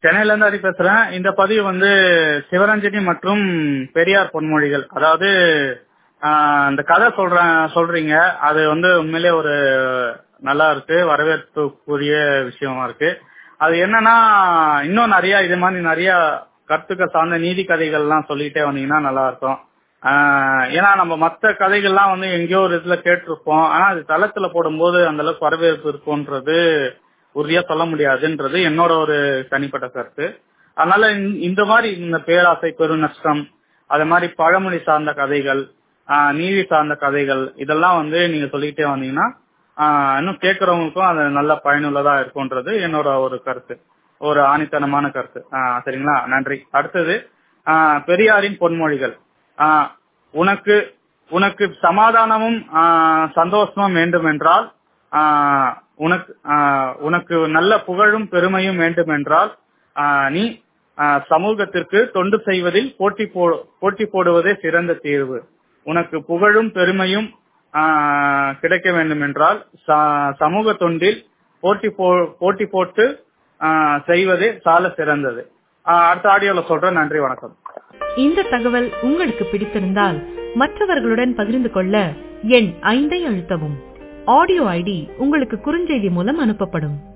சென்னையில இருந்து ஹரி பேசுறேன் இந்த பதிவு வந்து சிவரஞ்சனி மற்றும் பெரியார் பொன்மொழிகள் அதாவது ஆஹ், இந்த கதை சொல்றேன் சொல்றீங்க அது வந்து உண்மையிலே ஒரு நல்லா இருக்கு வரவேற்புக்குரிய விஷயமா இருக்கு அது என்னன்னா இன்னும் நிறைய இது மாதிரி நிறைய கருத்துக்கள் சார்ந்த நீதி கதைகள்லாம் சொல்லிட்டே வந்தீங்கன்னா நல்லா இருக்கும் ஆஹ், ஏன்னா நம்ம மற்ற கதைகள்லாம் வந்து எங்கேயோ ஒரு இதுல கேட்டிருப்போம் ஆனா அது தளத்துல போடும்போது அந்த அளவுக்கு வரவேற்பு இருக்கும்ன்றது உறுதியா சொல்ல முடியாதுன்றது என்னோட ஒரு தனிப்பட்ட கருத்து அதனால இந்த- இந்த மாதிரி இந்த பேராசை பெருநஷ்டம் அது மாதிரி பழமொழி சார்ந்த கதைகள் ஆஹ், நீதி சார்ந்த கதைகள் இதெல்லாம் வந்து நீங்க சொல்லிக்கிட்டே வந்தீங்கன்னா ஆஹ், இன்னும் கேட்கறவங்களுக்கும் அது நல்ல பயனுள்ளதா இருக்கும்ன்றது என்னோட ஒரு கருத்து ஒரு ஆணித்தனமான கருத்து ஆஹ், சரிங்களா நன்றி அடுத்தது ஆஹ், பெரியாரின் பொன்மொழிகள் ஆஹ், உனக்கு உனக்கு சமாதானமும் ஆஹ், சந்தோஷமும் வேண்டுமென்றால் ஆஹ், உனக்கு ஆஹ், உனக்கு நல்ல புகழும் பெருமையும் வேண்டுமென்றால் ஆஹ், நீ ஆஹ், சமூகத்திற்கு தொண்டு செய்வதில் போட்டி போ போட்டி போடுவதே சிறந்த தீர்வு உனக்கு புகழும் பெருமையும் ஆஹ், கிடைக்க வேண்டுமென்றால் ச- சமூக தொண்டில் போட்டி போ போட்டி போட்டு ஆஹ், செய்வதே சால சிறந்தது ஆஹ், அடுத்த ஆடியோல சொல்றேன் நன்றி வணக்கம் இந்த தகவல் உங்களுக்கு பிடித்திருந்தால் மற்றவர்களுடன் பகிர்ந்து கொள்ள எண் ஐந்தை அழுத்தவும் ஆடியோ ஐடி உங்களுக்கு குறுஞ்செய்தி மூலம் அனுப்பப்படும்